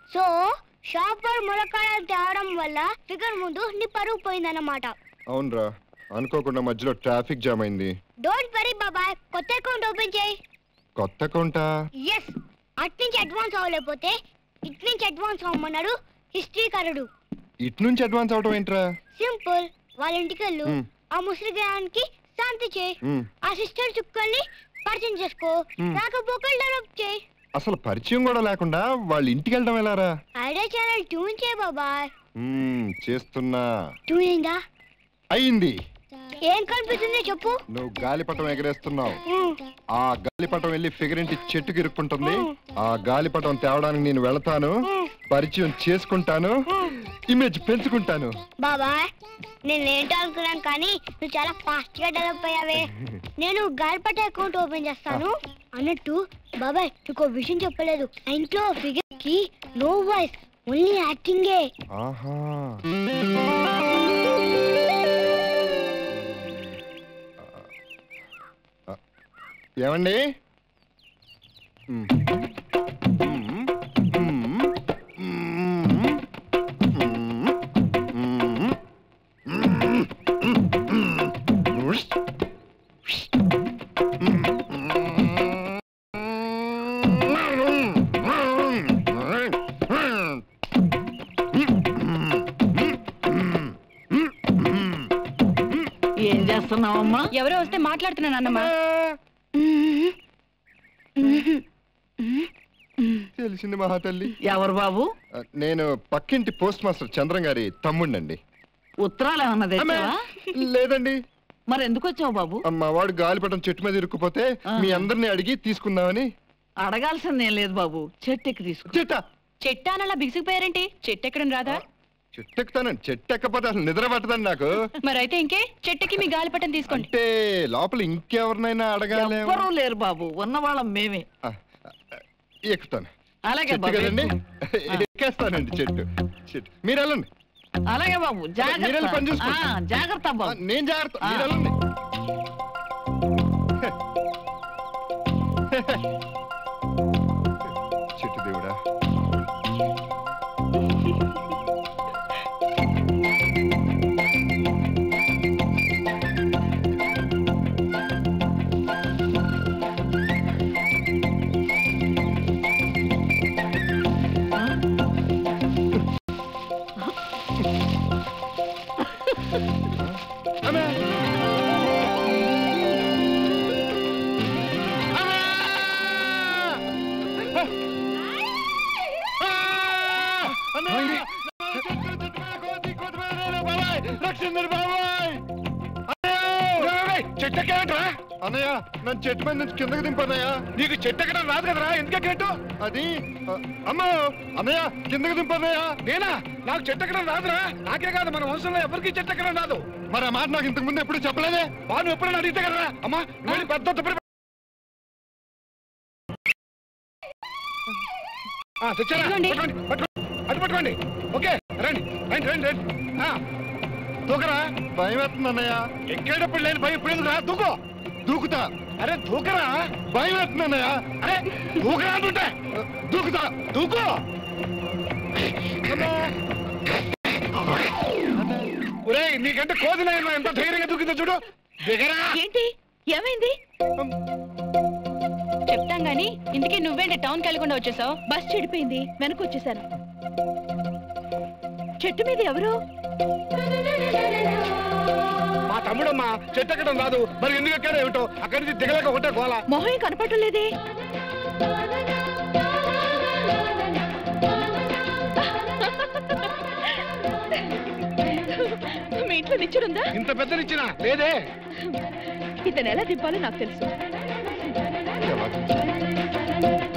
So shopper ములక్కాడలు తేవడం వల్ల ఫిగర్ ముందు నీ పరుగు పోయిందన్నమాట అవునరా అనుకోకుండా మధ్యలో ట్రాఫిక్ జామ్ అయింది డోంట్ వరీ బాబాయ్ కొత్త అకౌంట్ ఓపెన్ చేయి కొత్త అకౌంటా ఎస్ అట్నుంచి అడ్వాన్స్ అవ్వలేకపోతే ఇటు నుంచి అడ్వాన్స్ అవ్వమన్నాడు హిస్టరీకరుడు ఇటు నుంచి అడ్వాన్స్ అవటం ఏంట్రా సింపుల్ వాళ్ళ ఇంటికి వెళ్ళు మ్. ఆ ముసలి గ్రహానికి శాంతి చేయి మ్, ఆ సిస్టర్ చుక్కల్ని పరిచయం చేసుకో మ్. రాకపోకలు డెవలప్ చేయి అసలు పరిచయం కూడా లేకుండా వాళ్ళ ఇంటికి వెళ్ళడం ఎలారా ఐడియా ఛానల్ ట్యూన్ చేయి బాబాయ్ మ్, చేస్తున్నా ట్యూన్ అయిందా అయింది ఏం కనిపిస్తుంది చెప్పు నువ్వు గాలిపటం ఎగరేస్తున్నావు మ్. ఆ గాలిపటం వెళ్ళి ఫిగర్ ఇంటి చెట్టుకి ఇరుక్కుంటుంది మ్. ఆ గాలిపటం తేవడానికి నేను వెళతాను మ్. పరిచయం చేసుకుంటాను మ్. ఇమేజ్ పెంచుకుంటాను బాబాయ్ నేను ఏంటో అనుకున్నాను కానీ నువ్వు చాలా ఫాస్ట్ గా డెవలప్ అయ్యావే నేను గాలిపట అకౌంట్ ఓపెన్ చేస్తాను అన్నట్టు బాబాయ్ నీకు ఓ విషయం చెప్పలేదు ఆ ఇంట్లో ఫిగర్ కి నో వాయిస్ ఓన్లీ యాక్టింగే ఆహా ఆ, ఏమండి మ్. మ్. మ్. మ్. మ్. మ్. ఉష్. ఏం చేస్తున్నావమ్మా ఎవరో వస్తే మాట్లాడుతున్నాను అన్నమ్మా తెలిసింది మహాతల్లి ఎవరు బాబు ఆ, నేను పక్కింటి పోస్ట్ మాస్టర్ చంద్రం గారి తమ్ముడినండి ఉత్తరాలు ఏమన్నా తెచ్చావా లేదండి మరి ఎందుకు వచ్చావు బాబు ఆ, మా వాడు గాలిపటం చెట్టు మీద ఇరుక్కుపోతే ఆ. మీ అందరిని అడిగి తీసుకుందామని అడగాల్సిందేం లేదు బాబు చెట్టు ఎక్కి తీసుకో చెట్ట చెట్టానలా బిగిసిపోయారేంటి చెట్టు ఎక్కడం రాదా చెట్టు ఎక్కుతానండి చెట్టు ఎక్కపోతే అసలు నిద్ర పట్టదండి నాకు మరైతే ఇంకే చెట్టుకి మీ గాలిపటం తీసుకోండి అంటే లోపల ఇంకెవరినైనా అడగాలేమో ఎవ్వరూ లేరు బాబు ఉన్నవాళ్ళం మేమే ఆ, ఆ, ఎక్కుతాను అలాగే చెట్టు బాబు కదండి ఎక్కు. ఎక్కేస్తానండి చెట్టు చెట్టు మీరు వెళ్ళండి అలాగే బాబు మీరు వెళ్ళి పని జాగ్రత్త చూసుకోండి. ఆ, జాగ్రత్త ఆ, బాబు నేను జాగ్రత్త ఆ. మీరు వెళ్ళండి చెట్టు దేవుడా అమ్మే! అన్నయ్య నన్ను చెట్టు మీద నుంచి కిందకి దింపన్నయ్యా నీకు చెట్టు ఎక్కడం రాదు కదరా ఎందుకు అది ఆ, అమ్మో అన్నయ్య కిందకి దింపన్నయ్యా నేనా నాకు చెట్టు ఎక్కడం రాదురా నాకే కాదు మన వంశంలో ఎవరికి చెట్టు ఎక్కడం రాదు మరి ఆ మాట నాకు ఇంతకు ముందు ఎప్పుడు చెప్పలేదే బాను ఎప్పుడైనా అడిగితే కదరా అమ్మా నువ్వు పెద్ద తప్పుడు తెచ్చారా ఇదిగోండి. పట్టుకోండి, పట్టుకోండి. అటు పట్టుకోండి ఓకే రండి రండి రండి రండి ఆ, దూకరా భయం వేస్తుంది అన్నయ్య ఎక్కేటప్పుడు లేని భయం ఇప్పుడు ఎందుకురా దూకో దూకుతా అరే దూకరా భయం వేస్తుంది అన్నయ్య అరే దూకరా అంటుంటే దూకుతా దూకో ఒరే నీకంటే కోది నాయన ఎంత ధైర్యంగా దూకిందో చూడు దిగరా ఏంటి ఏమైంది చెప్తాం గాని ఇందుకే నువ్వేంటి టౌన్కి వెళ్ళకుండా వచ్చేసావు బస్ చెడిపోయింది వెనక్కి వచ్చేసాను చెట్టు మీద ఎవరు మా తమ్ముడమ్మా చెట్టు ఎక్కడం రాదు మరి ఎందుకు ఎక్కాడో ఏమిటో అక్కడి నుంచి దిగలేక ఒకటే గోల మొహం కనపడటం లేదే మీ ఇంట్లో నిచ్చురుందా ఇంత పెద్ద నిచ్చిన లేదే ఇతను ఎలా దింపాలో నాకు తెలుసు ఎలా